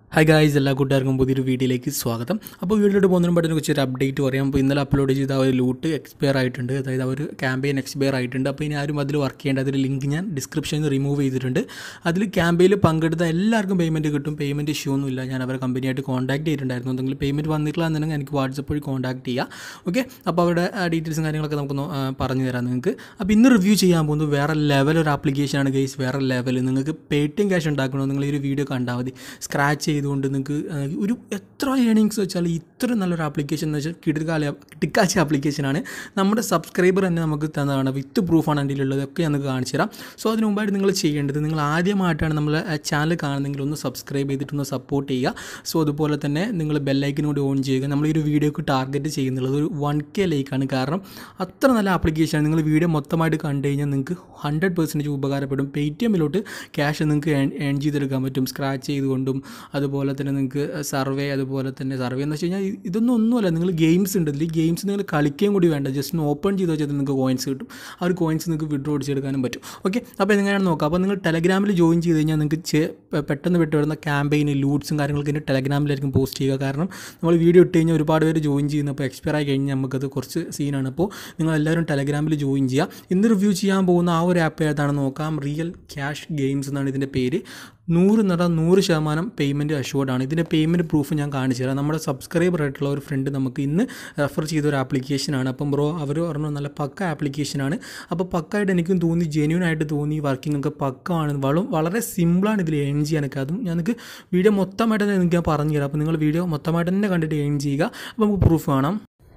hi guys എല്ലാ കൂട്ടുകാർക്കും പുതിയൊരു വീഡിയോയിലേക്ക് സ്വാഗതം അപ്പോൾ വീഡിയോയിട്ട് പോകുന്നതിന് പറ്റുന്ന കുറിച്ച് ഒരു അപ്ഡേറ്റ് പറയാം അപ്പോൾ ഇന്നലെ അപ്ലോഡ് ചെയ്ത ആ ഒരു ലൂട്ട് എക്സ്പയർ ആയിട്ടുണ്ട് അതായത് ആ ഒരു ക്യാമ്പയിൻ എക്സ്പയർ ആയിട്ടുണ്ട് അപ്പോൾ ഇനി ആരും അതിൽ വർക്ക് ചെയ്യേണ്ട അതിൽ ലിങ്ക് ഞാൻ ഡിസ്ക്രിപ്ഷനിൽ നിന്ന് റിമൂവ് ചെയ്തിട്ടുണ്ട് അതിൽ ക്യാമ്പയിനിൽ പങ്കെടുത്ത എല്ലാവർക്കും പേയ്മെൻറ്റ് കിട്ടും പേയ്മെൻറ്റ് ഇഷ്യൂ ഒന്നുമില്ല ഞാൻ അവരെ കമ്പനിയായിട്ട് കോൺടാക്ട് ചെയ്തിട്ടുണ്ടായിരുന്നു എന്തെങ്കിലും പേയ്മെൻറ്റ് വന്നിട്ടില്ല എന്നുണ്ടെങ്കിൽ എനിക്ക് വാട്സപ്പ് വഴി കോൺടാക്ട് ചെയ്യാം ഓക്കെ അപ്പോൾ അവരുടെ ഡീറ്റെയിൽസും കാര്യങ്ങളൊക്കെ നമുക്കൊന്ന് ആ, പറഞ്ഞു തരാം നിങ്ങൾക്ക് അപ്പോൾ ഇന്ന് റിവ്യൂ ചെയ്യാൻ പോകുന്നത് വേറെ ലെവൽ ഒരു ആപ്ലിക്കേഷനാണ് ഗൈസ് വേറെ ലെവൽ നിങ്ങൾക്ക് പേ ടി എം ക്യാഷ് ഉണ്ടാക്കണോ നിങ്ങൾ ഈ ഒരു വീഡിയോ കണ്ടാൽ മതി സ്ക്രാച്ച് ചെയ്തുകൊണ്ട് നിങ്ങൾക്ക് ആ, ഒരു എത്ര ഏണിങ്സ് വെച്ചാൽ ഇത്ര നല്ലൊരു ആപ്ലിക്കേഷൻ എന്ന് വെച്ചാൽ കിടുക്കാല കിടക്കാച്ച ആപ്ലിക്കേഷനാണ് നമ്മുടെ സബ്സ്ക്രൈബർ തന്നെ നമുക്ക് തന്നതാണ് വിത്ത് പ്രൂഫാണ് എൻ്റെ ഉള്ളത് ഒക്കെ ഞാൻ നിങ്ങൾക്ക് കാണിച്ചു തരാം സോ അതിന് മുമ്പായിട്ട് നിങ്ങൾ ചെയ്യേണ്ടത് നിങ്ങൾ ആദ്യമായിട്ടാണ് നമ്മൾ ചാനൽ കാണുന്നെങ്കിൽ ഒന്ന് സബ്സ്ക്രൈബ് ചെയ്തിട്ടൊന്ന് സപ്പോർട്ട് ചെയ്യുക സോ അതുപോലെ തന്നെ നിങ്ങൾ ബെല്ലൈക്കിനോട് ഓൺ ചെയ്യുക നമ്മൾ ഈ ഒരു വീഡിയോക്ക് ടാർഗറ്റ് ചെയ്യുന്നുള്ളത് ഒരു വൺ കെ ലൈക്കാണ് കാരണം അത്ര നല്ല ആപ്ലിക്കേഷനാണ് നിങ്ങൾ വീഡിയോ മൊത്തമായിട്ട് കണ്ടു കഴിഞ്ഞാൽ നിങ്ങൾക്ക് ഹൺഡ്രഡ് പെർസെൻറ്റേജ് ഉപകാരപ്പെടും പേ ടി എമ്മിലോട്ട് ക്യാഷ് നിങ്ങൾക്ക് ഏൺ ചെയ്തെടുക്കാൻ പറ്റും സ്ക്രാച്ച് ചെയ്തുകൊണ്ടും അതുപോലെ തന്നെ നിങ്ങൾക്ക് സർവേ അതുപോലെ തന്നെ സർവേ എന്ന് വെച്ച് കഴിഞ്ഞാൽ ഇ- ഇതൊന്നും ഒന്നുമല്ല നിങ്ങൾ ഗെയിംസ് ഉണ്ട് ഇതിൽ ഗെയിംസ് നിങ്ങൾ കളിക്കുകയും കൂടി വേണ്ട ജസ്റ്റ് ഒന്ന് ഓപ്പൺ ചെയ്ത് വെച്ചാൽ നിങ്ങൾക്ക് കോയിൻസ് കിട്ടും ആ ഒരു കോയിൻസ് നിങ്ങൾക്ക് വിഡ്രോ അടിച്ചെടുക്കാനും പറ്റും ഓക്കെ അപ്പോൾ എങ്ങനെയാണ് നോക്കുക അപ്പോൾ നിങ്ങൾ ടെലഗ്രാമിൽ ജോയിൻ ചെയ്ത് കഴിഞ്ഞാൽ നിങ്ങൾക്ക് ചെ- പെ- പെട്ടെന്ന് വിട്ട് വരുന്ന ക്യാമ്പയിന് ലൂട്ട്സും കാര്യങ്ങളൊക്കെ എൻ്റെ ടെലഗ്രാമിലായിരിക്കും പോസ്റ്റ് ചെയ്യുക കാരണം നമ്മൾ വീഡിയോ ഇട്ട് കഴിഞ്ഞാൽ ഒരുപാട് പേര് ജോയിൻ ചെയ്യുന്നു അപ്പോൾ എക്സ്പയർ ആയി കഴിഞ്ഞാൽ നമുക്കത് കുറച്ച് സീനാണ് അപ്പോൾ നിങ്ങൾ എല്ലാവരും ടെലഗ്രാമിൽ ജോയിൻ ചെയ്യുക ഇന്ന് റിവ്യൂ ചെയ്യാൻ പോകുന്ന ആ ഒരു ആപ്പ് ഏതാണെന്ന് നോക്കാം റിയൽ ക്യാഷ് ഗെയിംസ് എന്നാണ് ഇതിൻ്റെ പേര് നൂറ് നിറ നൂറ് ശതമാനം പേയ്മെൻറ്റ് അഷ്യൂർഡ് ആണ് ഇതിൻ്റെ പേയ്മെൻറ്റ് പ്രൂഫ് ഞാൻ കാണിച്ചു തരാം നമ്മുടെ സബ്സ്ക്രൈബർ ആയിട്ടുള്ള ഒരു ഫ്രണ്ട് നമുക്ക് ഇന്ന് റെഫർ ചെയ്ത ഒരു ആപ്ലിക്കേഷനാണ് അപ്പം ബ്രോ അവർ പറഞ്ഞു നല്ല പക്ക ആപ്ലിക്കേഷനാണ് അപ്പോൾ പക്കായിട്ട് എനിക്കും തോന്നി ജെന്യൂൻ ആയിട്ട് തോന്നി വർക്കിംഗ് ഒക്കെ പക്കാണ് വളരെ വളരെ സിമ്പിളാണ് ഇതിൽ ഏൺ ചെയ്യാനൊക്കെ അതും ഞാൻ നിങ്ങൾക്ക് വീഡിയോ മൊത്തമായിട്ട് തന്നെ നിങ്ങൾക്ക് ഞാൻ പറഞ്ഞു തരാം അപ്പോൾ നിങ്ങൾ വീഡിയോ മൊത്തമായിട്ട് തന്നെ കണ്ടിട്ട് ഏൺ ചെയ്യുക അപ്പോൾ നമുക്ക് പ്രൂഫ് കാണാം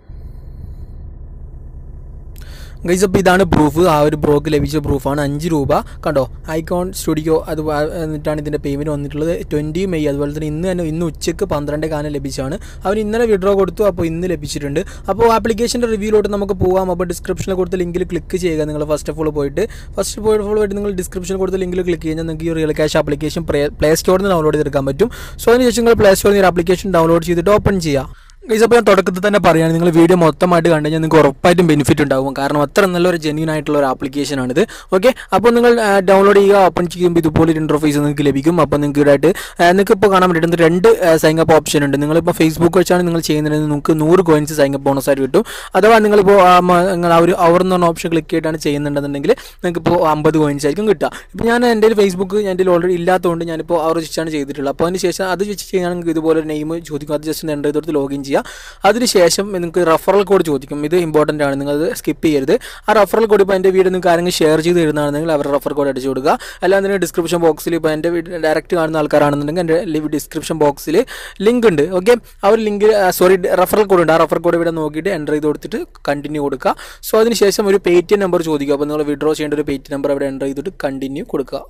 ഗൈസ് അപ്പോൾ ഇതാണ് പ്രൂഫ് ആ ഒരു ബ്രോക്ക് ലഭിച്ച പ്രൂഫാണ് അഞ്ച് രൂപ കണ്ടോ ഐക്കോൺ സ്റ്റുഡിയോ അത് വ- എന്നിട്ടാണ് ഇതിൻ്റെ പേയ്മെൻറ്റ് വന്നിട്ടുള്ളത് ട്വൻറ്റി മെയ് അതുപോലെ തന്നെ ഇന്ന് തന്നെ ഇന്ന് ഉച്ചയ്ക്ക് പന്ത്രണ്ട് കാലം ലഭിച്ചാണ് അവൻ ഇന്നലെ വിഡ്രോ കൊടുത്തു അപ്പോൾ ഇന്ന് ലഭിച്ചിട്ടുണ്ട് അപ്പോൾ ആപ്ലിക്കേഷൻ്റെ റിവ്യൂലോട്ട് നമുക്ക് പോകാം അപ്പോൾ ഡിസ്ക്രിപ്ഷനിൽ കൊടുത്ത ലിങ്കിൽ ക്ലിക്ക് ചെയ്യുക നിങ്ങൾ ഫസ്റ്റ് ഓഫ് ഓൾ പോയിട്ട് ഫസ്റ്റ് ഓഫ് ഓൾ പോയിട്ട് നിങ്ങൾ ഡിസ്ക്രിപ്ഷനിൽ കൊടുത്ത ലിങ്കിൽ ക്ലിക്ക് കഴിഞ്ഞാൽ നിങ്ങൾക്ക് ഈ റിയൽ ക്യാഷ് ആപ്ലിക്കേഷൻ പ്ലേ സ്റ്റോറിൽ നിന്ന് ഡൗൺലോഡ് ചെയ്തെടുക്കാൻ പറ്റും സോ അതിനുശേഷം നിങ്ങൾ പ്ലേ സ്റ്റോറിൽ നിന്ന് ഈ ആപ്ലിക്കേഷൻ ഡൗൺലോഡ് ചെയ്തിട്ട് ഓപ്പൺ ചെയ്യുക ഗൈസ് അപ്പോൾ ഞാൻ തുടക്കത്തിൽ തന്നെ പറയുകയാണ് നിങ്ങൾ വീഡിയോ മൊത്തമായിട്ട് കണ്ടു കഴിഞ്ഞാൽ നിങ്ങൾക്ക് ഉറപ്പായിട്ടും ബെനിഫിറ്റ് ഉണ്ടാകും കാരണം അത്ര നല്ലൊരു ജെന്യൂൻ ആയിട്ടുള്ള ഒരു ആപ്ലിക്കേഷനാണിത് ഓക്കെ അപ്പോൾ നിങ്ങൾ ഡൗൺലോഡ് ചെയ്യുക ഓപ്പൺ ചെയ്യുമ്പോൾ ഇതുപോലെ ഒരു ഇൻ്റർഫേസ് നിങ്ങൾക്ക് ലഭിക്കും അപ്പോൾ നിങ്ങൾക്ക് ഇടായിട്ട് നിങ്ങൾക്ക് ഇപ്പോൾ കാണാൻ പറ്റുന്ന രണ്ട് സൈൻ അപ്പ് ഓപ്ഷൻ ഉണ്ട് നിങ്ങളിപ്പോൾ ഫേസ്ബുക്ക് വെച്ചാണ് നിങ്ങൾ ചെയ്യുന്നതെങ്കിൽ നിങ്ങൾക്ക് നൂറ് കോയിൻസ് സൈൻ അപ്പ് ബോണസ് ആയിട്ട് കിട്ടും അഥവാ നിങ്ങളിപ്പോൾ ആ മ- നിങ്ങൾ ആ ഒരു അവർ എന്ന് പറഞ്ഞ ഓപ്ഷൻ ക്ലിക്ക് ചെയ്തിട്ടാണ് ചെയ്യുന്നുണ്ടെന്നുണ്ടെങ്കിൽ നിങ്ങൾക്ക് ഇപ്പോൾ അമ്പത് കോയിൻസ് ആയിരിക്കും കിട്ടുക ഇപ്പോൾ ഞാൻ എൻ്റെ കയ്യിൽ ഫേസ്ബുക്ക് ഞാൻ എൻ്റെ ഓൾറെഡി ഇല്ലാത്തതുകൊണ്ട് ഞാനിപ്പോൾ അവർ വെച്ചാണ് ചെയ്തിട്ടുള്ളത് അപ്പോൾ അതിന് ശേഷം അത് വെച്ച് ചെയ്യുകയാണെങ്കിൽ ഇതുപോലെ ഒരു നെയിം ചോദിക്കും അത് ജസ്റ്റ് എൻ്റെ ഇതെടുത്ത് ലോഗിൻ ചെയ്യുക അതിനുശേഷം നിങ്ങൾക്ക് റഫറൽ കോഡ് ചോദിക്കും ഇത് ഇമ്പോർട്ടൻ്റ് ആണ് നിങ്ങൾ സ്കിപ്പ് ചെയ്യരുത് ആ റഫറൽ കോഡ് ഇപ്പോൾ എൻ്റെ വീഡിയോ നിങ്ങൾക്ക് ആരെങ്കിലും ഷെയർ ചെയ്ത് തരുന്നതാണെങ്കിൽ അവരുടെ റഫർ കോഡ് അടിച്ചു കൊടുക്കുക അല്ലാതെ തന്നെ ഡിസ്ക്രിപ്ഷൻ ബോക്സിൽ ഇപ്പോൾ എൻ്റെ വീഡിയോ ഡയറക്റ്റ് കാണുന്ന ആൾക്കാരാണെന്നുണ്ടെങ്കിൽ എൻ്റെ ഡിസ്ക്രിപ്ഷൻ ബോക്സിൽ ലിങ്ക് ഉണ്ട് ഓക്കെ ആ ഒരു ലിങ്ക് സോറി റഫറൽ കോഡ് ഉണ്ട് ആ റഫർ കോഡ് ഇവിടെ നോക്കിയിട്ട് എൻ്റർ ചെയ്ത് കൊടുത്തിട്ട് കണ്ടിന്യൂ കൊടുക്കുക സോ അതിനുശേഷം ഒരു പേ ടി എം നമ്പർ ചോദിക്കുക അപ്പോൾ നിങ്ങൾ വിഡ്രോ ചെയ്യേണ്ട ഒരു പേ ടി നമ്പർ അവിടെ എൻ്റർ ചെയ്തിട്ട് കണ്ടിന്യൂ കൊടുക്കുക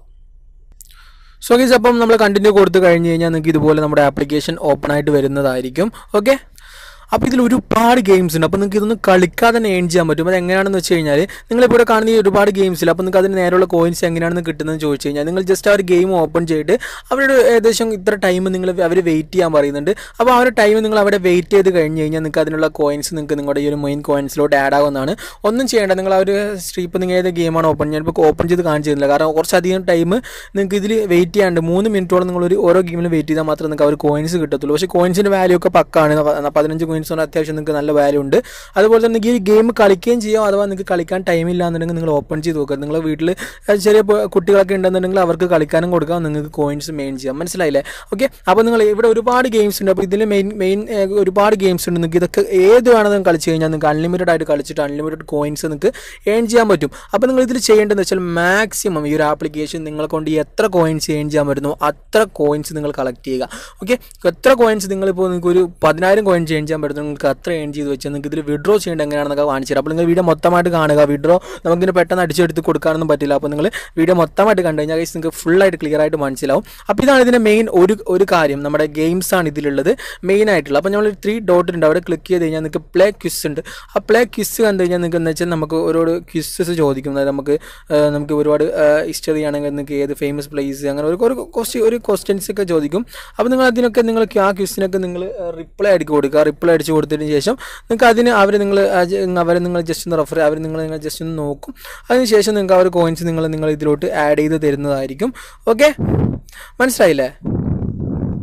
സോ ഗീസ് അപ്പം നമ്മൾ കണ്ടിന്യൂ കൊടുത്തു കഴിഞ്ഞ് കഴിഞ്ഞാൽ നിങ്ങൾക്ക് ഇതുപോലെ നമ്മുടെ ആപ്ലിക്കേഷൻ ഓപ്പൺ ആയിട്ട് വരുന്നതായിരിക്കും ഓക്കെ അപ്പോൾ ഇതിൽ ഒരുപാട് ഗെയിംസ് ഉണ്ട് അപ്പോൾ നിങ്ങൾക്ക് ഇതൊന്നും കളിക്കാതെ തന്നെ ഏൺ ചെയ്യാൻ പറ്റും അത് എങ്ങനെയാണെന്ന് വെച്ച് കഴിഞ്ഞാൽ നിങ്ങളിപ്പോൾ ഇവിടെ കാണുന്ന ഈ ഒരുപാട് ഗെയിംസിൽ അപ്പോൾ നിങ്ങൾക്ക് അതിന് നേരെയുള്ള കോയിൻസ് എങ്ങനെയാണെന്ന് കിട്ടുന്നതെന്ന് ചോദിച്ചു കഴിഞ്ഞാൽ നിങ്ങൾ ജസ്റ്റ് ആ ഒരു ഗെയിം ഓപ്പൺ ചെയ്തിട്ട് അവരുടെ ഏകദേശം ഇത്ര ടൈം നിങ്ങൾ അവർ വെയിറ്റ് ചെയ്യാൻ പറയുന്നുണ്ട് അപ്പോൾ ആ ഒരു ടൈം നിങ്ങൾ അവിടെ വെയിറ്റ് ചെയ്ത് കഴിഞ്ഞ് കഴിഞ്ഞാൽ നിങ്ങൾക്ക് അതിനുള്ള കോയിൻസ് നിങ്ങൾക്ക് നിങ്ങളുടെ ഈ ഒരു മെയിൻ കോയിൻസിലോട്ട് ആഡ് ആവുന്നതാണ് ഒന്നും ചെയ്യേണ്ട നിങ്ങൾ ആ ഒരു സ്ട്രീപ്പ് നിങ്ങൾ ഏത് ഗെയിമാണ് ഓപ്പൺ ഞാനിപ്പോൾ ഓപ്പൺ ചെയ്ത് കാണിച്ചു തരുന്നില്ല കാരണം കുറച്ചധികം ടൈം നിങ്ങൾക്ക് ഇതിൽ വെയിറ്റ് ചെയ്യാണ്ട് മൂന്ന് മിനിറ്റോളം നിങ്ങൾ ഒരു ഓരോ ഗെയിമിൽ വെയിറ്റ് ചെയ്താൽ മാത്രമേ നിങ്ങൾക്ക് ആ ഒരു കോയിൻസ് കിട്ടത്തുള്ളൂ പക്ഷേ കോയിൻസിൻ്റെ വാല്യൂ ഒക്കെ പക്കാണ് പ- പതിനഞ്ച് കോയിൻസ് കൊണ്ട് അത്യാവശ്യം നിങ്ങൾക്ക് നല്ല വാല്യൂ ഉണ്ട് അതുപോലെ തന്നെ നിങ്ങൾക്ക് ഈ ഗെയിം കളിക്കുകയും ചെയ്യാം അഥവാ നിങ്ങൾക്ക് കളിക്കാൻ ടൈം ഇല്ല എന്നുണ്ടെങ്കിൽ നിങ്ങൾ ഓപ്പൺ ചെയ്ത് നോക്കുക നിങ്ങൾ വീട്ടിൽ ചെറിയ പ- കുട്ടികളൊക്കെ ഉണ്ടെന്നുണ്ടെങ്കിൽ അവർക്ക് കളിക്കാനും കൊടുക്കാം നിങ്ങൾക്ക് കോയിൻസ് മെയിൻ ചെയ്യാം മനസ്സിലായില്ലേ ഓക്കെ അപ്പോൾ നിങ്ങൾ ഇവിടെ ഒരുപാട് ഗെയിംസ് ഉണ്ട് അപ്പോൾ ഇതിൽ മെയിൻ മെയിൻ ഒരുപാട് ഗെയിംസ് ഉണ്ട് നിങ്ങൾക്ക് ഇതൊക്കെ ഏത് വേണമെങ്കിലും കളിച്ച് കഴിഞ്ഞാൽ നിങ്ങൾക്ക് അൺലിമിറ്റഡ് ആയിട്ട് കളിച്ചിട്ട് അൺലിമിറ്റഡ് കോയിൻസ് നിങ്ങൾക്ക് ഏൺ ചെയ്യാൻ പറ്റും അപ്പോൾ നിങ്ങൾ ഇതിൽ ചെയ്യേണ്ടതെന്ന് വെച്ചാൽ മാക്സിമം ഈ ഒരു ആപ്ലിക്കേഷൻ നിങ്ങളെ കൊണ്ട് എത്ര കോയിൻസ് ഏൺ ചെയ്യാൻ പറ്റുന്നു അത്ര കോയിൻസ് നിങ്ങൾ കളക്ട് ചെയ്യുക ഓക്കെ എത്ര കോയിൻസ് നിങ്ങളിപ്പോൾ നിങ്ങൾക്ക് ഒരു പതിനായിരം കോയിൻസ് ഏൺ ചെയ്യാൻ പറ്റുന്നു നിങ്ങൾക്ക് അത്ര ഏൺ ചെയ്ത് വെച്ചാൽ നിങ്ങൾക്ക് ഇതിൽ വിഡ്രോ ചെയ്യേണ്ട എങ്ങനെയാണെന്നൊക്കെ കാണിച്ചു തരാം അപ്പോൾ നിങ്ങൾ വീഡിയോ മൊത്തമായിട്ട് കാണുക വിഡ്രോ നമുക്കിന് പെട്ടെന്ന് അടിച്ചെടുത്ത് കൊടുക്കാനൊന്നും പറ്റില്ല അപ്പോൾ നിങ്ങൾ വീഡിയോ മൊത്തമായിട്ട് കണ്ടു കഴിഞ്ഞാൽ guys നിങ്ങൾക്ക് ഫുള്ളായിട്ട് ക്ലിയർ ആയിട്ട് മനസ്സിലാവും അപ്പോൾ ഇതാണ് ഇതിൻ്റെ മെയിൻ ഒരു ഒരു കാര്യം നമ്മുടെ ഗെയിംസ് ആണ് ഇതിലുള്ളത് മെയിൻ ആയിട്ടുള്ള അപ്പോൾ നമ്മൾ ത്രീ ഡോട്ട് ഉണ്ട് അവിടെ ക്ലിക്ക് ചെയ്ത് കഴിഞ്ഞാൽ നിങ്ങൾക്ക് പ്ലേ ക്വിസ് ഉണ്ട് ആ പ്ലേ ക്വിസ് കണ്ടു കഴിഞ്ഞാൽ നിങ്ങൾക്ക് എന്ന് വെച്ചാൽ നമുക്ക് ഒരുപാട് ക്വിസസ് ചോദിക്കും അതായത് നമുക്ക് ആ, നമുക്ക് ഒരുപാട് ഹിസ്റ്ററി ആണെങ്കിൽ നിങ്ങൾക്ക് ഏത് ഫേമസ് പ്ലേസ് അങ്ങനെ ഒരു ഒരു ക്വസ്റ്റ്യൻ ഒരു ക്വസ്റ്റ്യൻസ് ഒക്കെ ചോദിക്കും അപ്പോൾ നിങ്ങൾ അതിനൊക്കെ നിങ്ങൾ ആ ക്വിസിനൊക്കെ നിങ്ങൾ റിപ്ലൈ അടിച്ച് കൊടുക്കുക റിപ്ലൈ അടിച്ച് കൊടുത്തതിന് ശേഷം നിങ്ങൾക്ക് അതിന് അവർ നിങ്ങൾ അവരെ നിങ്ങൾ ജസ്റ്റ് ഒന്ന് റെഫർ അവർ നിങ്ങൾ നിങ്ങൾ ജസ്റ്റ് ഒന്ന് നോക്കും അതിനുശേഷം നിങ്ങൾക്ക് ആ ഒരു കോയിൻസ് നിങ്ങൾ നിങ്ങൾ ഇതിലോട്ട് ആഡ് ചെയ്ത് തരുന്നതായിരിക്കും ഓക്കെ മനസ്സിലായില്ലേ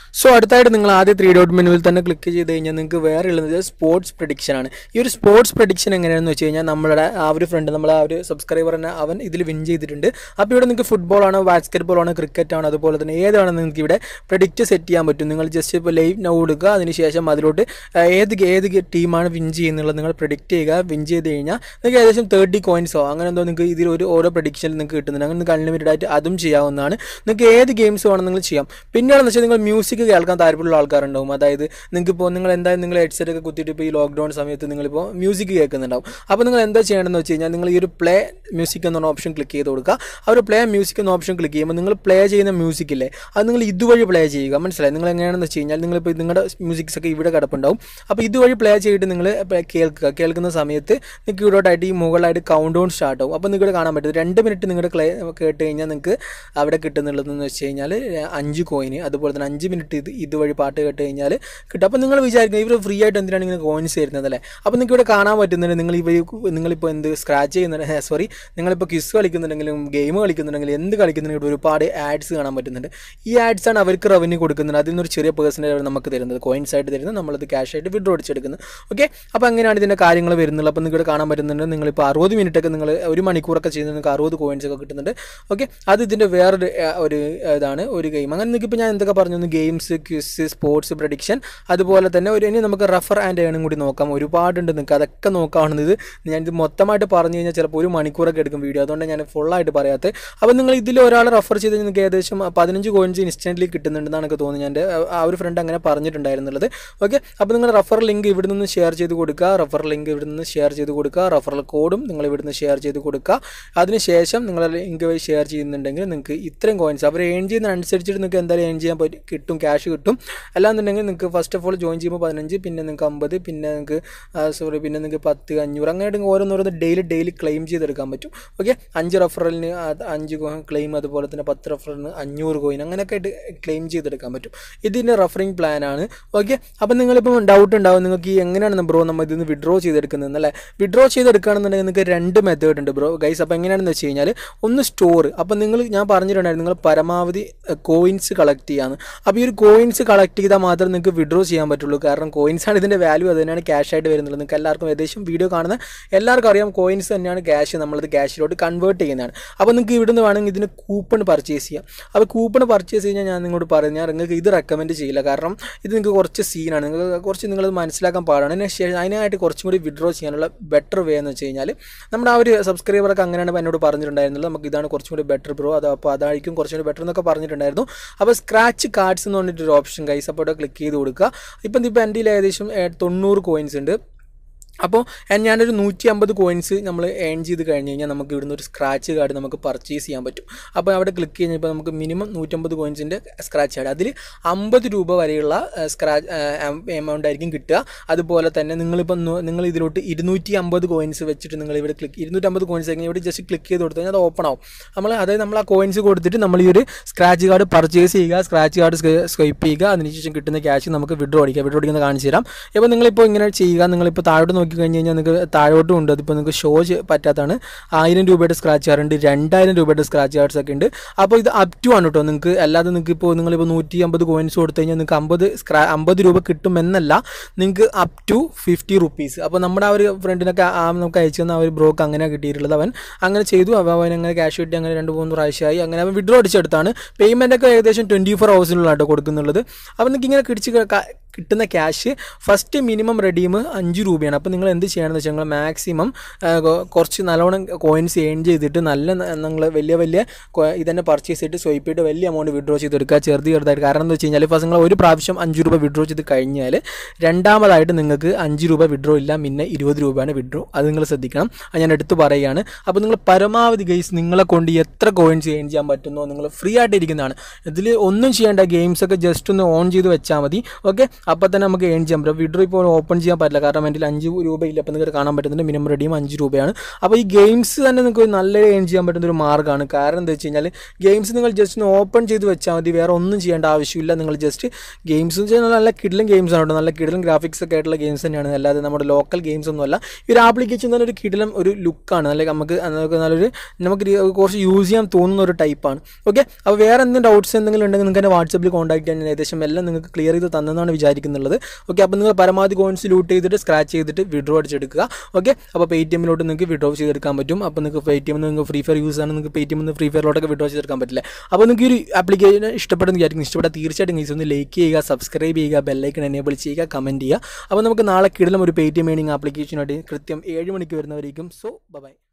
സോ അടുത്തായിട്ട് നിങ്ങൾ ആദ്യം ത്രീ ഡോട്ട് മെനുവിൽ തന്നെ ക്ലിക്ക് ചെയ്ത് കഴിഞ്ഞാൽ നിങ്ങൾക്ക് വേറെ ഉള്ളത് സ്പോർട്സ് പ്രഡിക്ഷൻ ആണ് ഈ ഒരു സ്പോർട്സ് പ്രഡിക്ഷൻ എങ്ങനെയാണെന്ന് വെച്ച് കഴിഞ്ഞാൽ നമ്മുടെ ആ ഒരു ഫ്രണ്ട് നമ്മൾ ആ ഒരു സബ്സ്ക്രൈബർ തന്നെ അവൻ ഇതിൽ വിൻ ചെയ്തിട്ടുണ്ട് അപ്പോൾ ഇവിടെ നിങ്ങൾക്ക് ഫുട്ബോൾ ആണോ ബാസ്കറ്റ് ബോൾ ആണോ ക്രിക്കറ്റ് ആണോ അതുപോലെ തന്നെ ഏതാണ് നിങ്ങൾക്ക് ഇവിടെ പ്രഡിക്റ്റ് സെറ്റ് ചെയ്യാൻ പറ്റും നിങ്ങൾ ജസ്റ്റ് ഇപ്പോൾ ലൈവ് നൗ കൊടുക്കുക അതിനുശേഷം അതിലോട്ട് ആ, ഏത് ഏത് ടീമാണ് വിൻ ചെയ്യുന്നുള്ളത് നിങ്ങൾ പ്രഡിക്റ്റ് ചെയ്യുക വിൻ ചെയ്ത് കഴിഞ്ഞാൽ നിങ്ങൾക്ക് ഏകദേശം തേർട്ടി കോയിൻസോ അങ്ങനെ എന്തോ നിങ്ങൾക്ക് ഇതിൽ ഒരു ഓരോ പ്രഡിക്ഷനിൽ നിങ്ങൾക്ക് കിട്ടുന്നുണ്ട് അങ്ങനെ നിങ്ങൾക്ക് അൺലിമിറ്റഡ് ആയിട്ട് അതും ചെയ്യാവുന്നതാണ് നിങ്ങൾക്ക് ഏത് ഗെയിംസ് വേണം നിങ്ങൾ ചെയ്യാം പിന്നെയാണെന്ന് വെച്ചാൽ നിങ്ങൾ മ്യൂസിക് കേൾക്കാൻ താല്പര്യമുള്ള ആൾക്കാരുണ്ടാവും അതായത് നിങ്ങൾക്ക് ഇപ്പോൾ നിങ്ങൾ എന്തായാലും നിങ്ങൾ ഹെഡ്സെറ്റ് ഒക്കെ കുത്തിയിട്ട് ഇപ്പോൾ ഈ ലോക്ക്ഡൗൺ സമയത്ത് നിങ്ങളിപ്പോൾ മ്യൂസിക് കേൾക്കുന്നുണ്ടാവും അപ്പോൾ നിങ്ങൾ എന്താ ചെയ്യേണ്ടതെന്ന് വെച്ച് കഴിഞ്ഞാൽ നിങ്ങൾ ഈ ഒരു പ്ലേ മ്യൂസിക് എന്ന ഓപ്ഷൻ ക്ലിക്ക് ചെയ്ത് കൊടുക്കുക ആ ഒരു പ്ലേ മ്യൂസിക് എന്ന ഓപ്ഷൻ ക്ലിക്ക് ചെയ്യുമ്പോൾ നിങ്ങൾ പ്ലേ ചെയ്യുന്ന മ്യൂസിക് ഇല്ലേ അത് നിങ്ങൾ ഇതുവഴി പ്ലേ ചെയ്യുക മനസ്സിലായി നിങ്ങൾ എങ്ങനെയാണെന്ന് വെച്ച് കഴിഞ്ഞാൽ നിങ്ങളിപ്പോൾ നിങ്ങളുടെ മ്യൂസിക്സ് ഒക്കെ ഇവിടെ കിടപ്പുണ്ടാവും അപ്പോൾ ഇതുവഴി പ്ലേ ചെയ്തിട്ട് നിങ്ങൾ കേൾക്കുക കേൾക്കുന്ന സമയത്ത് നിങ്ങൾക്ക് ഇവിടോട്ടായിട്ട് ഈ മുകളിലായിട്ട് കൗണ്ട് ഡൗൺ സ്റ്റാർട്ട് ആവും അപ്പോൾ നിങ്ങൾക്ക് കാണാൻ പറ്റും രണ്ട് മിനിറ്റ് നിങ്ങളുടെ ക്ലേ കേട്ട് കഴിഞ്ഞാൽ നിങ്ങൾക്ക് അവിടെ കിട്ടുന്നുള്ളതെന്ന് വെച്ച് കഴിഞ്ഞാൽ അഞ്ച് കോയിന് അതുപോലെ തന്നെ അഞ്ച് മിനിറ്റ് ഇത് ഇതുവഴി പാട്ട് കേട്ട് കഴിഞ്ഞാൽ കിട്ടും അപ്പോൾ നിങ്ങൾ വിചാരിക്കും ഇവർ ഫ്രീ ആയിട്ട് എന്തിനാണ് ഇങ്ങനെ കോയിൻസ് തരുന്നത് അല്ലേ അപ്പോൾ നിങ്ങൾക്ക് ഇവിടെ കാണാൻ പറ്റുന്നുണ്ട് നിങ്ങൾ ഇവർ നിങ്ങളിപ്പോൾ എന്ത് സ്ക്രാച്ച് ചെയ്യുന്നുണ്ട് സോറി നിങ്ങളിപ്പോൾ ക്വിസ് കളിക്കുന്നുണ്ടെങ്കിലും ഗെയിം കളിക്കുന്നുണ്ടെങ്കിലും എന്ത് കളിക്കുന്നുണ്ടെങ്കിലും ഒരുപാട് ആഡ്സ് കാണാൻ പറ്റുന്നുണ്ട് ഈ ആഡ്സ് ആണ് അവർക്ക് റവന്യൂ കൊടുക്കുന്നത് അതിൽ നിന്നൊരു ചെറിയ പേഴ്സൻറ്റേജ് നമുക്ക് തരുന്നത് കോയിൻസ് ആയിട്ട് തരുന്നത് നമ്മളത് ക്യാഷ് ആയിട്ട് വിഡ്രോ അടിച്ചെടുക്കുന്നത് ഓക്കെ അപ്പോൾ അങ്ങനെയാണ് ഇതിൻ്റെ കാര്യങ്ങൾ വരുന്നുള്ളത് അപ്പോൾ നിങ്ങൾക്ക് കാണാൻ പറ്റുന്നുണ്ട് നിങ്ങളിപ്പോൾ അറുപത് മിനിറ്റ് ഒക്കെ നിങ്ങൾ ഒരു മണിക്കൂറൊക്കെ ചെയ്യുന്നത് നിങ്ങൾക്ക് അറുപത് കോയിൻസ് ഒക്കെ കിട്ടുന്നുണ്ട് ഓക്കെ അത് ഇതിൻ്റെ വേറൊരു ആ, ഒരു ഇതാണ് ഒരു ഗെയിം അങ്ങനെ നിങ്ങൾക്ക് ഇപ്പോൾ ഞാൻ എന്തൊക്കെ പറഞ്ഞു ഗെയിംസ് ക്വിസ് സ്പോർട്സ് പ്രഡിക്ഷൻ അതുപോലെ തന്നെ ഒരു ഇനി നമുക്ക് റഫർ ആൻഡ് ഏണും കൂടി നോക്കാം ഒരുപാടുണ്ട് നിങ്ങൾക്ക് അതൊക്കെ നോക്കാവുന്നത് ഞാനിത് മൊത്തമായിട്ട് പറഞ്ഞു കഴിഞ്ഞാൽ ചിലപ്പോൾ ഒരു മണിക്കൂറൊക്കെ എടുക്കും വീഡിയോ അതുകൊണ്ട് ഞാൻ ഫുള്ളായിട്ട് പറയാത്തത് അപ്പോൾ നിങ്ങൾ ഇതിൽ ഒരാൾ റെഫർ ചെയ്ത് നിങ്ങൾക്ക് ഏകദേശം പതിനഞ്ച് കോയിൻസ് ഇൻസ്റ്റൻ്റ്ലി കിട്ടുന്നുണ്ടെന്നാണ് എനിക്ക് തോന്നുന്നത് എൻ്റെ ആ ഒരു ഫ്രണ്ട് അങ്ങനെ പറഞ്ഞിട്ടുണ്ടായിരുന്നുള്ളത് ഓക്കെ അപ്പോൾ നിങ്ങൾ റെഫർ ലിങ്ക് ഇവിടെ നിന്ന് ഷെയർ ചെയ്ത് കൊടുക്കുക റെഫർ ലിങ്ക് ഇവിടെ നിന്ന് ഷെയർ ചെയ്ത് കൊടുക്കുക റെഫറൽ കോഡും നിങ്ങൾ ഇവിടെ നിന്ന് ഷെയർ ചെയ്ത് കൊടുക്കുക അതിനുശേഷം നിങ്ങൾ ലിങ്ക് വഴി ഷെയർ ചെയ്യുന്നുണ്ടെങ്കിൽ നിങ്ങൾക്ക് ഇത്രയും കോയിൻസ് അവർ ഏൺ ചെയ്യുന്നതനുസരിച്ചിട്ട് നിങ്ങൾക്ക് എന്തായാലും ഏൺ ചെയ്യാൻ പറ്റും കിട്ടും ക്യാഷ് കിട്ടും അല്ലാന്നുണ്ടെങ്കിൽ നിങ്ങൾക്ക് ഫസ്റ്റ് ഓഫ് ഓൾ ജോയിൻ ചെയ്യുമ്പോൾ പതിനഞ്ച് പിന്നെ നിങ്ങൾക്ക് അമ്പത് പിന്നെ നിങ്ങൾക്ക് സോറി പിന്നെ നിങ്ങൾക്ക് പത്ത് അഞ്ഞൂറ് അങ്ങനെ ഓരോന്നോരോന്ന് ഡെയിലി ഡെയിലി ക്ലെയിം ചെയ്തെടുക്കാൻ പറ്റും ഓക്കെ അഞ്ച് റെഫറലിന് അഞ്ച് ക്ലെയിം അതുപോലെ തന്നെ പത്ത് റെഫറലിന് അഞ്ഞൂറ് കോയിൻ അങ്ങനെയൊക്കെ ആയിട്ട് ക്ലെയിം ചെയ്തെടുക്കാൻ പറ്റും ഇതിൻ്റെ റെഫറിങ് പ്ലാനാണ് ഓക്കെ അപ്പം നിങ്ങളിപ്പോൾ ഡൗട്ട് ഉണ്ടാവും നിങ്ങൾക്ക് ഈ എങ്ങനെയാണ് ബ്രോ നമ്മൾ ഇതിൽ നിന്ന് വിഡ്രോ ചെയ്തെടുക്കുന്നത് അല്ലേ വിഡ്രോ ചെയ്തെടുക്കുകയാണെന്നുണ്ടെങ്കിൽ നിങ്ങൾക്ക് രണ്ട് മെത്തേഡ് ഉണ്ട് ബ്രോ ഗൈസ് അപ്പോൾ എങ്ങനെയാണെന്ന് വെച്ച് കഴിഞ്ഞാൽ ഒന്ന് സ്റ്റോർ അപ്പം നിങ്ങൾ ഞാൻ പറഞ്ഞിട്ടുണ്ടായിരുന്നു നിങ്ങൾ പരമാവധി കോയിൻസ് കളക്ട് ചെയ്യാന്ന് അപ്പോൾ ഈ ഒരു കോയിൻസ് കളക്ട് ചെയ്താൽ മാത്രമേ നിങ്ങൾക്ക് വിഡ്രോ ചെയ്യാൻ പറ്റുള്ളൂ കാരണം കോയിൻസ് ആണ് ഇതിൻ്റെ വാല്യൂ അത് തന്നെയാണ് ക്യാഷ് ആയിട്ട് വരുന്നത് നിങ്ങൾക്ക് എല്ലാവർക്കും ഏകദേശം വീഡിയോ കാണുന്ന എല്ലാവർക്കും അറിയാം കോയിൻസ് തന്നെയാണ് ക്യാഷ് നമ്മളത് ക്യാഷിലോട്ട് കൺവേർട്ട് ചെയ്യുന്നതാണ് അപ്പോൾ നിങ്ങൾക്ക് ഇവിടുന്ന് വേണമെങ്കിൽ ഇതിന് കൂപ്പൺ പർച്ചേസ് ചെയ്യാം അപ്പോൾ കൂപ്പൺ പർച്ചേസ് കഴിഞ്ഞാൽ ഞാൻ നിങ്ങളോട് പറഞ്ഞു ഞാൻ നിങ്ങൾക്ക് ഇത് റെക്കമെൻഡ് ചെയ്യില്ല കാരണം ഇത് നിങ്ങൾക്ക് കുറച്ച് സീനാണ് നിങ്ങൾക്ക് കുറച്ച് നിങ്ങളത് മനസ്സിലാക്കാൻ പാടാണ് അതിന് ശേഷം അതിനായിട്ട് കുറച്ചും കൂടി വിഡ്രോ ചെയ്യാനുള്ള ബെറ്റർ വേ എന്ന് വെച്ച് കഴിഞ്ഞാൽ നമ്മുടെ ആ ഒരു സബ്സ്ക്രൈബറൊക്കെ അങ്ങനെയാണ് എന്നോട് പറഞ്ഞിട്ടുണ്ടായിരുന്നത് നമുക്ക് ഇതാണ് കുറച്ചും കൂടി ബെറ്റർ ബ്രോ അത് അപ്പോൾ അതായിരിക്കും കുറച്ചും കൂടി ബെറ്റർ എന്നൊക്കെ പറഞ്ഞിട്ടുണ്ടായിരുന്നു അപ്പോൾ സ്ക്രാച്ച് കാർഡ്സ് എന്ന് പറഞ്ഞിട്ടൊരു ഓപ്ഷൻ കൈസ് അപ്പോൾ അവിടെ ക്ലിക്ക് ചെയ്ത് കൊടുക്കുക ഇപ്പം ഇപ്പോൾ എൻ്റെ കയ്യിൽ ഏകദേശം ഏ, തൊണ്ണൂറ് കോയിൻസ് ഉണ്ട് അപ്പോൾ എൻ- ഞാനൊരു നൂറ്റി അമ്പത് കോയിൻസ് നമ്മൾ ഏൺ ചെയ്ത് കഴിഞ്ഞ് കഴിഞ്ഞാൽ നമുക്ക് ഇവിടുന്ന് ഒരു സ്ക്രാച്ച് കാർഡ് നമുക്ക് പർച്ചേസ് ചെയ്യാൻ പറ്റും അപ്പോൾ അവിടെ ക്ലിക്ക് കഴിഞ്ഞപ്പോൾ നമുക്ക് മിനിമം നൂറ്റമ്പത് കോയിൻസിൻ്റെ സ്ക്രാച്ച് കാർഡ് അതിൽ അമ്പത് രൂപ വരെയുള്ള സ്ക്രാച്ച് എമൗണ്ട് ആയിരിക്കും കിട്ടുക അതുപോലെ തന്നെ നിങ്ങളിപ്പോൾ നു- നിങ്ങൾ ഇതിലോട്ട് ഇരുന്നൂറ്റി അമ്പത് കോയിൻസ് വെച്ചിട്ട് നിങ്ങൾ ഇവിടെ ക്ലിക്ക് ഇരുന്നൂറ്റമ്പത് കോയിൻസ് ആയിരിക്കും ഇവിടെ ജസ്റ്റ് ക്ലിക്ക് ചെയ്ത് കൊടുത്തു കഴിഞ്ഞാൽ അത് ഓപ്പൺ ആവും നമ്മൾ അതായത് നമ്മൾ ആ കോയിൻസ് കൊടുത്തിട്ട് നമ്മൾ ഈ ഒരു സ്ക്രാച്ച് കാർഡ് പർച്ചേസ് ചെയ്യുക സ്ക്രാച്ച് കാർഡ് സ്വൈപ്പ് ചെയ്യുക അതിനുശേഷം കിട്ടുന്ന ക്യാഷ് നമുക്ക് വിഡ്രോ അടിക്കുക വിഡ്രോ അടിക്കുന്നത് കാണിച്ചു തരാം ഇപ്പോൾ നിങ്ങളിപ്പോൾ ഇങ്ങനെ ചെയ്യുക നിങ്ങളിപ്പോൾ താഴോട്ട് നോക്കി കഴിഞ്ഞ് കഴിഞ്ഞാൽ നിങ്ങൾക്ക് താഴോട്ടും ഉണ്ട് അതിപ്പോൾ നിങ്ങൾക്ക് ഷോ പറ്റാത്തതാണ് ആയിരം രൂപയുടെ സ്ക്രാച്ച് കാർഡ് ഉണ്ട് രണ്ടായിരം രൂപയുടെ സ്ക്രാച്ച് കാർഡ്സ് ഒക്കെ ഉണ്ട് അപ്പോൾ ഇത് അപ് ടു ആണ് കേട്ടോ നിങ്ങൾക്ക് അല്ലാതെ നിങ്ങൾക്ക് ഇപ്പോൾ നിങ്ങളിപ്പോൾ നൂറ്റി അമ്പത് കോയിൻസ് കൊടുത്തു കഴിഞ്ഞാൽ നിങ്ങൾക്ക് അമ്പത് സ്ക്രാ അമ്പത് രൂപ കിട്ടുമെന്നല്ല നിങ്ങൾക്ക് അപ് ടു ഫിഫ്റ്റി റുപ്പീസ് അപ്പോൾ നമ്മുടെ ആ ഒരു ഫ്രണ്ടിനൊക്കെ ആ നമുക്ക് അയച്ചു തന്ന ആ ഒരു ബ്രോക്ക് അങ്ങനെ കിട്ടിയിട്ടുള്ളത് അവൻ അങ്ങനെ ചെയ്തു അപ്പോൾ അവൻ അങ്ങനെ ക്യാഷ് കിട്ടി അങ്ങനെ രണ്ട് മൂന്ന് പ്രാവശ്യമായി അങ്ങനെ അവൻ വിഡ്രോ അടിച്ചെടുത്താണ് പേയ്മെൻ്റ് ഒക്കെ ഏകദേശം ട്വൻറ്റി ഫോർ ഹവേഴ്സിനുള്ള കേട്ടോ കൊടുക്കുന്നുള്ളത് അപ്പോൾ നിങ്ങൾക്ക് ഇങ്ങനെ കിടിച്ച് ക- കിട്ടുന്ന ക്യാഷ് ഫസ്റ്റ് മിനിമം റെഡീം അഞ്ച് രൂപയാണ് അപ്പോൾ നിങ്ങൾ എന്ത് ചെയ്യണമെന്ന് വെച്ചാൽ നിങ്ങൾ മാക്സിമം കുറച്ച് നല്ലോണം കോയിൻസ് ഏൺ ചെയ്തിട്ട് നല്ല നിങ്ങൾ വലിയ വലിയ കൊ- ഇതന്നെ പർച്ചേസ് ചെയ്തിട്ട് സ്വൈപ്പ് ചെയ്തിട്ട് വലിയ എമൗണ്ട് വിഡ്രോ ചെയ്തെടുക്കുക ചെറുത് ചെറുതായിട്ട് കാരണം എന്താ വെച്ച് കഴിഞ്ഞാൽ ഫസ്റ്റ് നിങ്ങൾ ഒരു പ്രാവശ്യം അഞ്ച് രൂപ വിഡ്രോ ചെയ്ത് കഴിഞ്ഞാൽ രണ്ടാമതായിട്ട് നിങ്ങൾക്ക് അഞ്ച് രൂപ വിഡ്രോ ഇല്ല പിന്നെ ഇരുപത് രൂപയാണ് വിഡ്രോ അത് നിങ്ങൾ ശ്രദ്ധിക്കണം അത് ഞാൻ എടുത്ത് പറയുകയാണ് അപ്പോൾ നിങ്ങൾ പരമാവധി ഗൈസ് നിങ്ങളെ കൊണ്ട് എത്ര കോയിൻസ് ഏൺ ചെയ്യാൻ പറ്റുന്നോ നിങ്ങൾ ഫ്രീ ആയിട്ട് ഇരിക്കുന്നതാണ് ഇതിൽ ഒന്നും ചെയ്യേണ്ട ഗെയിംസ് ഒക്കെ ജസ്റ്റ് ഒന്ന് ഓൺ ചെയ്ത് വെച്ചാൽ മതി ഓക്കെ അപ്പോൾ തന്നെ നമുക്ക് ഏൺ ചെയ്യാൻ പറ്റും വിഡ്രോ ഇപ്പോൾ ഓപ്പൺ ചെയ്യാൻ പറ്റില്ല കാരണം എൻ്റെ അഞ്ച് രൂപയില്ല അപ്പോൾ നിങ്ങൾക്ക് കാണാൻ പറ്റുന്നുണ്ട് മിനിമം റെഡിയും അഞ്ച് രൂപയാണ് അപ്പോൾ ഈ ഗെയിംസ് തന്നെ നിങ്ങൾക്ക് നല്ല ഏൺ ചെയ്യാൻ പറ്റുന്ന ഒരു മാർഗ്ഗമാണ് കാരണം എന്താ വെച്ച് കഴിഞ്ഞാൽ ഗെയിംസ് നിങ്ങൾ ജസ്റ്റ് ഒന്ന് ഓപ്പൺ ചെയ്ത് വെച്ചാൽ മതി വേറെ ഒന്നും ചെയ്യേണ്ട ആവശ്യമില്ല നിങ്ങൾ ജസ്റ്റ് ഗെയിംസ് എന്ന് വെച്ചാൽ നല്ല കിടലും ഗെയിംസ് ആണ് കേട്ടോ നല്ല കിടലും ഗ്രാഫിക്സ് ഒക്കെ ആയിട്ടുള്ള ഗെയിംസ് തന്നെയാണ് അല്ലാതെ നമ്മുടെ ലോക്കൽ ഗെയിംസ് ഒന്നും അല്ല ഈ ഒരു ആപ്ലിക്കേഷൻ തന്നെ ഒരു കിടലം ഒരു ലുക്കാണ് നല്ല നമുക്ക് നമുക്ക് നല്ലൊരു നമുക്ക് ഒരു കുറച്ച് യൂസ് ചെയ്യാൻ തോന്നുന്ന ഒരു ടൈപ്പാണ് ഓക്കെ അപ്പോൾ വേറെ എന്തെങ്കിലും ഡൗട്ട്സ് എന്തെങ്കിലും ഉണ്ടെങ്കിൽ നിങ്ങൾക്ക് എന്നെ വാട്സപ്പിൽ കോൺടാക്ട് ചെയ്യാൻ ഞാൻ ഏകദേശം എല്ലാം നിങ്ങൾക്ക് ക്ലിയർ ചെയ്ത് തന്നെന്നാണ് വിചാരിക്കുന്നുള്ളത് ഓക്കെ അപ്പോൾ നിങ്ങൾ പരമാവധി കോയിൻസ് ലൂട്ട് ചെയ്തിട്ട് സ്ക്രാച്ച് ചെയ്തിട്ട് വിഡ്രോ അടിച്ചെടുക്കുക ഓക്കെ അപ്പോൾ പേ ടി എമ്മിലോട്ട് നിങ്ങൾക്ക് വിഡ്രോ ചെയ്തെടുക്കാൻ പറ്റും അപ്പോൾ നിങ്ങൾക്ക് പേ ടി എം നിങ്ങൾക്ക് ഫ്രീ ഫയർ യൂസ് ആണ് നിങ്ങൾക്ക് പേ ടി എം ഫ്രീ ഫയറിലോട്ടൊക്കെ വിഡ്രോ ചെയ്തെടുക്കാൻ പറ്റില്ല അപ്പോൾ നിങ്ങൾക്ക് ഈ ഒരു ആപ്ലിക്കേഷൻ ഇഷ്ടപ്പെടുന്ന വിചാരിക്കുന്നു ഇഷ്ടപ്പെട്ടാൽ തീർച്ചയായിട്ടും ഗൈസ് ഒന്ന് ലൈക്ക് ചെയ്യുക സബ്സ്ക്രൈബ് ചെയ്യുക ബെല്ലൈക്കൺ എനേബിൾ ചെയ്യുക കമൻറ്റ് ചെയ്യുക അപ്പോൾ നമുക്ക് നാളെ കിടലും ഒരു പേ ടി എം ഏണിംഗ് ആപ്ലിക്കേഷനായിട്ട് കൃത്യം ഏഴ് മണിക്ക് വരുന്നവരേക്കും സോ ബൈ